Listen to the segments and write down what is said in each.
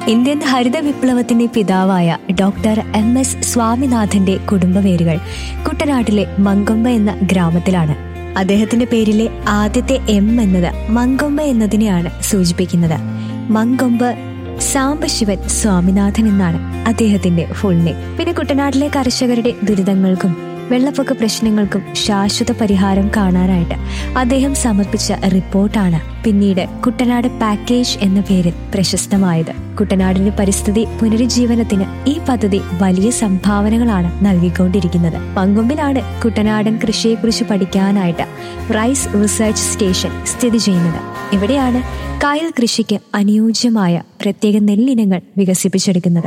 Indian ഹരിത വിപ്ലവത്തിന്റെ പിതാവായ ഡോക്ടർ എം എസ് സ്വാമിനാഥന്റെ കുടുംബവേരുകൾ കുട്ടനാട്ടിലെ മങ്കൊമ്പ എന്ന ഗ്രാമത്തിലാണ് അദ്ദേഹത്തിന്റെ പേരിലെ ആദ്യത്തെ എം എന്നത് മങ്കൊമ്പ എന്നതിനെയാണ് സൂചിപ്പിക്കുന്നത് മങ്കൊമ്പ് സാംബശിവൻ സ്വാമിനാഥൻ എന്നാണ് അദ്ദേഹത്തിന്റെ ഫുൾ നെയിം പിന്നെ കുട്ടനാട്ടിലെ കർഷകരുടെ ദുരിതങ്ങൾക്കും വെള്ളപ്പൊക്ക പ്രശ്നങ്ങൾക്കും ശാശ്വത പരിഹാരം കാണാനായിട്ട് അദ്ദേഹം സമർപ്പിച്ച റിപ്പോർട്ടാണ് പിന്നീട് കുട്ടനാട് പാക്കേജ് എന്ന പേരിൽ പ്രശസ്തമായത് കുട്ടനാടിന്റെ പരിസ്ഥിതി പുനരുജ്ജീവനത്തിന് ഈ പദ്ധതി വലിയ സംഭാവനകളാണ് നൽകിക്കൊണ്ടിരിക്കുന്നത് പങ്കൊമ്പിലാണ് കുട്ടനാടൻ കൃഷിയെക്കുറിച്ച് പഠിക്കാനായിട്ട് റൈസ് റിസർച്ച് സ്റ്റേഷൻ സ്ഥിതി ചെയ്യുന്നത് ഇവിടെയാണ് കായൽ കൃഷിക്ക് അനുയോജ്യമായ പ്രത്യേക നെല്ലിനങ്ങൾ വികസിപ്പിച്ചെടുക്കുന്നത്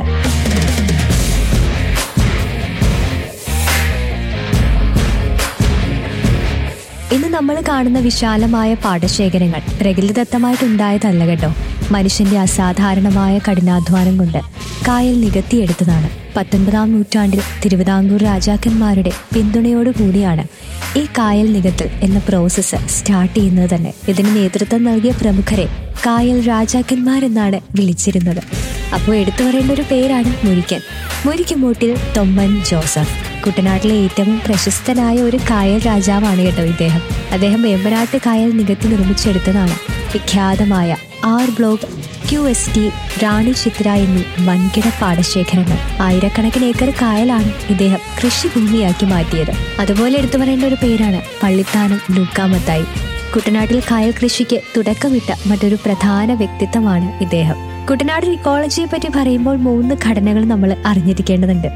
ഇന്ന് നമ്മൾ കാണുന്ന വിശാലമായ പാടശേഖരങ്ങൾ പ്രകൃതിദത്തമായിട്ടുണ്ടായതല്ല കേട്ടോ മനുഷ്യന്റെ അസാധാരണമായ കഠിനാധ്വാനം കൊണ്ട് കായൽ നികത്തിയെടുത്തതാണ് പത്തൊൻപതാം നൂറ്റാണ്ടിൽ തിരുവിതാംകൂർ രാജാക്കന്മാരുടെ പിന്തുണയോടുകൂടിയാണ് ഈ കായൽ നികത്തൽ എന്ന പ്രോസസ്സ് സ്റ്റാർട്ട് ചെയ്യുന്നത് തന്നെ ഇതിന് നേതൃത്വം നൽകിയ പ്രമുഖരെ കായൽ രാജാക്കന്മാരെന്നാണ് വിളിച്ചിരുന്നത് അപ്പോൾ എടുത്തു പറയേണ്ട ഒരു പേരാണ് മുരിക്കൻ മുരിക്കുമൂട്ടിൽ തൊമ്മൻ ജോസഫ് കുട്ടനാട്ടിലെ ഏറ്റവും പ്രശസ്തനായ ഒരു കായൽ രാജാവാണ് കേട്ടോ ഇദ്ദേഹം അദ്ദേഹം വേമ്പനാട്ട് കായൽ നികത്തി നിർമ്മിച്ചെടുത്തതാണ് വിഖ്യാതമായ R block Q S T Rani Chithra എന്നീ വൻകിട പാടശേഖരങ്ങൾ ആയിരക്കണക്കിന് ഏക്കർ കായലാണ് ഇദ്ദേഹം കൃഷിഭൂമിയാക്കി മാറ്റിയത് അതുപോലെ എടുത്തു പറയേണ്ട ഒരു പേരാണ് പള്ളിത്താനം ലൂക്കാമത്തായി കുട്ടനാട്ടിൽ കായൽ കൃഷിക്ക് തുടക്കമിട്ട മറ്റൊരു പ്രധാന വ്യക്തിത്വമാണ് ഇദ്ദേഹം കുട്ടനാട് ഇക്കോളജിയെ പറ്റി പറയുമ്പോൾ മൂന്ന് ഘടനകൾ നമ്മൾ അറിഞ്ഞിരിക്കേണ്ടതുണ്ട്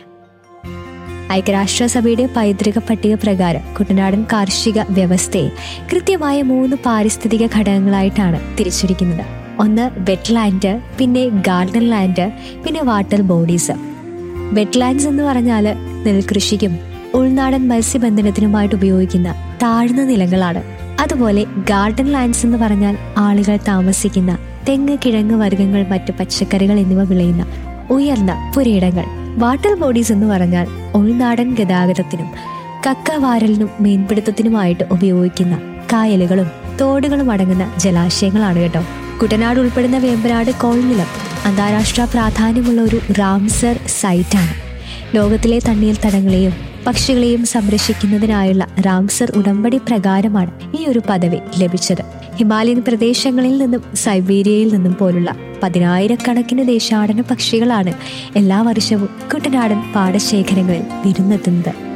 ഐക്യരാഷ്ട്രസഭയുടെ പൈതൃക പട്ടിക പ്രകാരം കുട്ടനാടൻ കാർഷിക വ്യവസ്ഥയെ കൃത്യമായ മൂന്ന് പാരിസ്ഥിതിക ഘടകങ്ങളായിട്ടാണ് തിരിച്ചിരിക്കുന്നത് ഒന്ന് വെറ്റ്ലാൻഡ് പിന്നെ ഗാർഡൻ ലാൻഡ് പിന്നെ വാട്ടർ ബോഡീസ് വെറ്റ്ലാൻഡ്സ് എന്ന് പറഞ്ഞാൽ നെൽകൃഷിക്കും ഉൾനാടൻ മത്സ്യബന്ധനത്തിനുമായിട്ട് ഉപയോഗിക്കുന്ന താഴ്ന്ന നിലങ്ങളാണ് അതുപോലെ ഗാർഡൻ ലാൻഡ്സ് എന്ന് പറഞ്ഞാൽ ആളുകൾ താമസിക്കുന്ന തെങ്ങ് കിഴങ്ങ് വർഗ്ഗങ്ങൾ മറ്റു പച്ചക്കറികൾ എന്നിവ വിളയുന്ന ഉയർന്ന പുരയിടങ്ങൾ വാട്ടർ ബോഡീസ് എന്ന് പറഞ്ഞാൽ ഉൾനാടൻ ഗതാഗതത്തിനും കക്കവാരലിനും മീൻപിടുത്തത്തിനുമായിട്ട് ഉപയോഗിക്കുന്ന കായലുകളും തോടുകളും അടങ്ങുന്ന ജലാശയങ്ങളാണ് കേട്ടോ കുട്ടനാട് ഉൾപ്പെടുന്ന വേമ്പനാട് കോൾനിലം അന്താരാഷ്ട്ര പ്രാധാന്യമുള്ള ഒരു റാംസർ സൈറ്റാണ് ലോകത്തിലെ തണ്ണീർത്തടങ്ങളെയും പക്ഷികളെയും സംരക്ഷിക്കുന്നതിനായുള്ള റാംസർ ഉടമ്പടി പ്രകാരമാണ് ഈ ഒരു പദവി ലഭിച്ചത് ഹിമാലയൻ പ്രദേശങ്ങളിൽ നിന്നും സൈബീരിയയിൽ നിന്നും പോലുള്ള പതിനായിരക്കണക്കിന് ദേശാടന പക്ഷികളാണ് എല്ലാ വർഷവും കുട്ടനാടൻ പാടശേഖരങ്ങളിൽ വിരുന്നെത്തുന്നത്